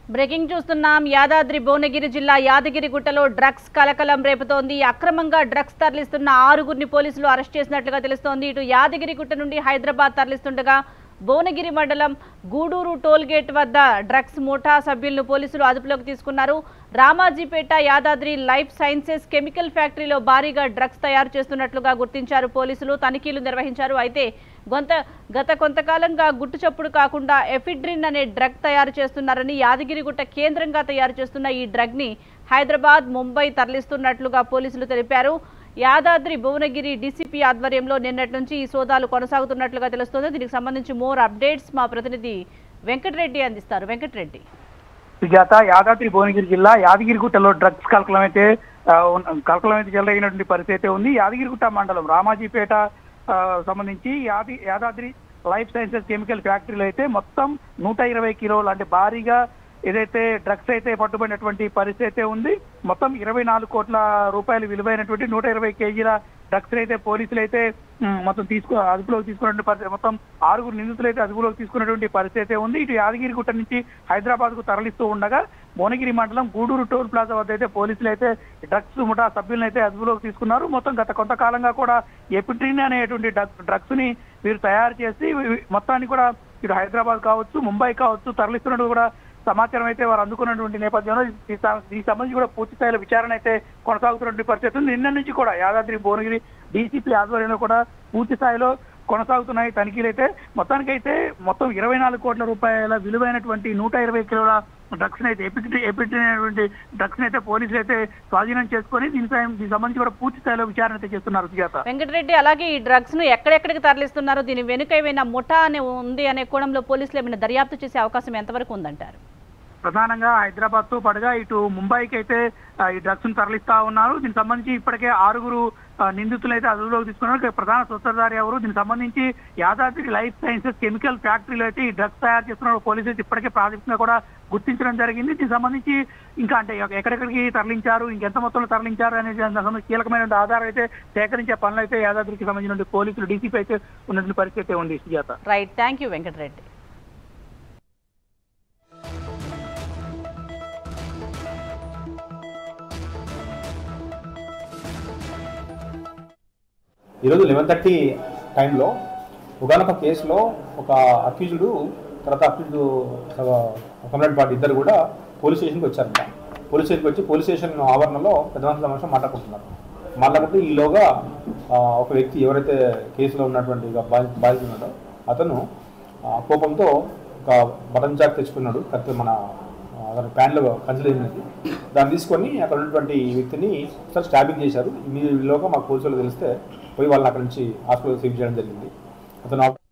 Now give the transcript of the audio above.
breaking చూస్తున్నాం యాదాద్రి భువనగిరి జిల్లా యాదగిరిగుట్టలో drugs కలకలం రేపుతోంది అక్రమంగా డ్రగ్స్ తరలిస్తున్న ఆరుగురిని పోలీసులు అరెస్ట్ చేసినట్లుగా తెలుస్తోంది ఇటు యాదగిరిగుట్ట నుండి హైదరాబాద్ తరలిస్తుండగా భువనగిరి మండలం గూడూరు టోల్గేట్ వద్ద డ్రగ్స్ ముఠా సభ్యులను పోలీసులు అదుపులోకి తీసుకున్నారు Ramajipet Yadadri life sciences chemical ఫ్యాక్టరీలో భారీగా డ్రగ్స్ తయారు చేస్తున్నట్లుగా గుర్తించారు పోలీసులు తనిఖీలు నిర్వహించారు అయితే గొంత గత కొంతకాలంగా గుట్టు చప్పుడు కాకుండా ఎఫిడ్రిన్ అనే డ్రగ్ తయారు చేస్తున్నారని యాదగిరిగుట్ట కేంద్రంగా తయారు చేస్తున్న ఈ డ్రగ్ని హైదరాబాద్ ముంబై తరలిస్తున్నట్లుగా పోలీసులు తెలిపారు యాదాద్రి భువనగిరి డీసీపీ ఆధ్వర్యంలో నిన్నటి నుంచి ఈ సోదాలు కొనసాగుతున్నట్లుగా తెలుస్తోంది దీనికి సంబంధించి మోర్ అప్డేట్స్ మా ప్రతినిధి వెంకటరెడ్డి అందిస్తారు వెంకటరెడ్డి సుజాత యాదాద్రి భువనగిరి జిల్లా యాదగిరిగుట్టలో డ్రగ్స్ కలకలం అయితే ఆ, ఉన్న- కలకలం అయితే చెలరైనటువంటి పరిస్థితి అయితే ఉంది యాదగిరిగుట్ట మండలం రామాజీపేట ఆ, సంబంధించి యాది యాదాద్రి లైఫ్ సైన్సెస్ కెమికల్ ఫ్యాక్టరీలో అయితే మొత్తం నూట ఇరవై కిలోలు అంటే భారీగా ఏదైతే డ్రగ్స్ అయితే పట్టుబడినటువంటి పరిస్థితి అయితే ఉంది మొత్తం ఇరవై నాలుగు కోట్ల రూపాయలు విలువైనటువంటి నూట ఇరవై కేజీల డ్రగ్స్ అయితే పోలీసులు అయితే ఉమ్, మొత్తం తీసుకో అదుపులోకి తీసుకున్నటువంటి పరిస్థితి మొత్తం ఆరుగురు నిందితులు అయితే అదుపులోకి తీసుకున్నటువంటి పరిస్థితి అయితే ఉంది ఇటు యాదగిరిగుట్ట నుంచి హైదరాబాద్ కు తరలిస్తూ ఉండగా భువనగిరి మండలం గూడూరు టోల్ ప్లాజా వద్ద అయితే పోలీసులు అయితే డ్రగ్స్ ముఠా సభ్యులను అయితే అదుపులోకి తీసుకున్నారు మొత్తం గత కొంతకాలంగా కూడా ఎపిట్రిన్ అనేటువంటి డ్రగ్స్ ని వీరు తయారు చేసి వి- మొత్తాన్ని కూడా ఇటు హైదరాబాద్ కావచ్చు ముంబై కావచ్చు తరలిస్తున్నట్టు కూడా సమాచారం అయితే వారు అందుకున్నటువంటి నేపథ్యంలో ఈ స- దీనికి సంబంధించి కూడా పూర్తి స్థాయిలో విచారణ అయితే కొనసాగుతున్నటువంటి పరిస్థితి ఉంది నిన్న నుంచి కూడా యాదాద్రి భువనగిరి డీసీపీ ఆధ్వర్యంలో కూడా పూర్తి స్థాయిలో కొనసాగుతున్నాయి తనిఖీలు అయితే మొత్తానికైతే మొత్తం ఇరవై నాలుగు కోట్ల రూపాయల విలువైనటువంటి నూట ఇరవై కిలోల డ్రగ్స్ అయితే ఎపిటి ఎపిటినటువంటి డ్రగ్స్ అయితే పోలీసులు అయితే స్వాధీనం చేసుకొని దీని సాయం- దీనికి సంబంధించి కూడా పూర్తి స్థాయిలో విచారణ అయితే చేస్తున్నారు సుజాత వెంకటరెడ్డి అలాగే ఈ డ్రగ్స్ ను ఎక్కడెక్కడికి తరలిస్తున్నారు దీని వెనుక ఏమైనా ముఠా అనే ఉంది అనే కోణంలో పోలీసులు ఏమైనా దర్యాప్తు చేసే అవకాశం ఎంతవరకు ఉందంటారు ప్రధానంగా హైదరాబాద్ తో పాటుగా ఇటు ముంబైకి అయితే ఆ, ఈ డ్రగ్స్ ను తరలిస్తా ఉన్నారు దీనికి సంబంధించి ఇప్పటికే ఆరుగురు ఆ, నిందితులు అయితే అదుపులోకి తీసుకున్నారు ఇక ప్రధాన సూత్రధారి ఎవరు దీనికి సంబంధించి యాదాద్రి లైఫ్ సైన్సెస్ కెమికల్ ఫ్యాక్టరీలో అయితే ఈ డ్రగ్స్ తయారు చేస్తున్న పోలీసులు అయితే ఇప్పటికే ప్రాథమికంగా కూడా గుర్తించడం జరిగింది దీనికి సంబంధించి ఇంకా అంటే ఎక్కడెక్కడికి తరలించారు ఇంకెంత మొత్తంలో తరలించారు అనేది దానికి సంబంధించి కీలకమైన ఆధారం అయితే సేకరించే పనులు అయితే యాదాద్రికి సంబంధించిన పోలీసులు డీసీపీ అయితే ఉన్నటువంటి పరిస్థితి అయితే ఉంది Sujatha right thank you Venkata Reddy ఈరోజు లెవెన్ థర్టీ టైంలో ఒకనొక కేసులో ఒక అక్యూజుడు తర్వాత అక్యూజుడు కమ్యూనిటీ పార్టీ ఇద్దరు కూడా పోలీస్ స్టేషన్కి వచ్చారంట పోలీస్ స్టేషన్కి వచ్చి పోలీస్ స్టేషన్ ఆవరణలో పెద్ద మనుషుల మనుషులు మాట్లాడుకుంటున్నారు మాట్లాడుకుంటూ ఈలోగా ఆ, ఒక వ్యక్తి ఎవరైతే కేసులో ఉన్నటువంటి ఇక బాధి బాధితుడు ఉన్నాడో అతను ఆ, కోపంతో ఒక బటన్ చాక్ తెచ్చుకున్నాడు కత్తి మన ఆ, అతని ప్యాంట్లో కన్సిడర్ చేసినది దాన్ని తీసుకొని అక్కడ ఉన్నటువంటి ఈ వ్యక్తిని ఒకసారి స్టాబింగ్ చేశారు మీలోగా మాకు పోలీసులు తెలిస్తే పోయి వాళ్ళని అక్కడి నుంచి హాస్పిటల్ షిఫ్ట్ చేయడం జరిగింది అతను